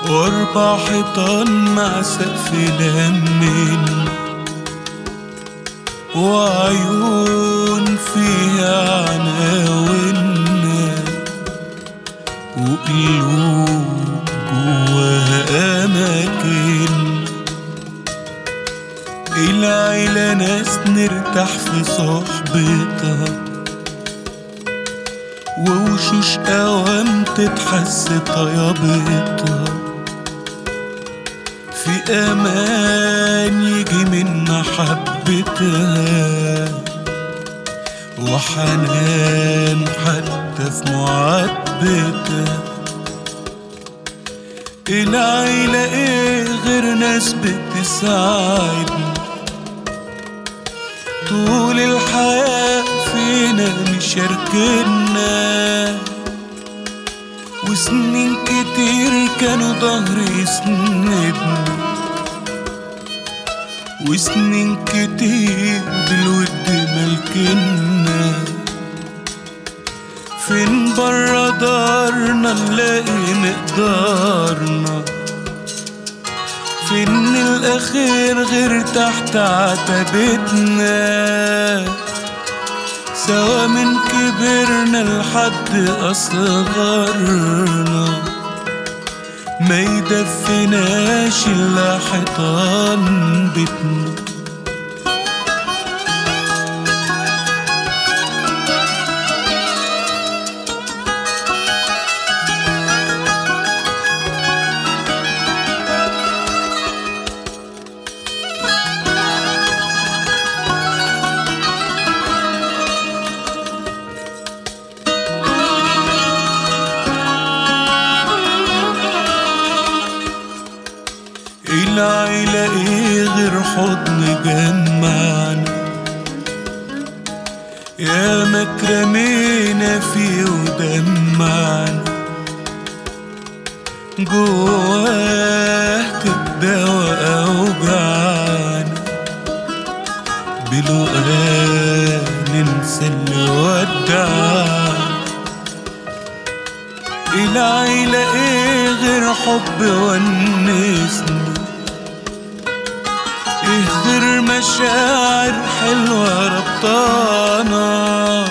واربع حيطان مع سقف لمين وعيون فيها عناوين وقلوب جواها أماكن العيلة ناس نرتاح في صحبتها ووشوش أوام تتحس طيابتها في أمان يجي من محبتها وحنان حتى في معاتبتها العيلة ايه غير ناس بتساعدنا طول الحياة فينا مشاركنا وسنين كتير كانوا ظهري يسندنا وسنين كتير بالود ملكنا فين برا دارنا نلاقي مقدارنا فين الأخير غير تحت عتبتنا سوا من كبرنا لحد أصغرنا ما يدفناش إلا حيطان بيتنا العيلة ايه غير حضن جمعنا يا مكرمينا فيه ودمعنا جواه تداوى أوجعنا بلقاه ننسى اللي ودعنا العيلة ايه غير حب ونسنا ايه غير مشاعر حلوة ربطانا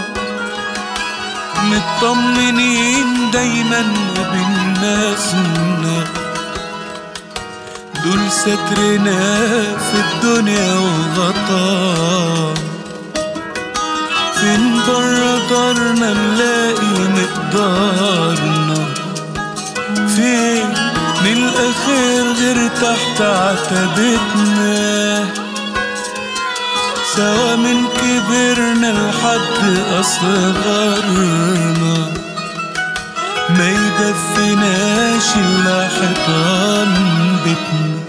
مطمنين دايما بالناسنا دول سترنا في الدنيا وغطانا فين برا دارنا نلاقي مقدارنا فين من الأخير غير تحت عتبتنا سوا من كبرنا لحد أصغرنا ما يدفناش إلا حيطان بيتنا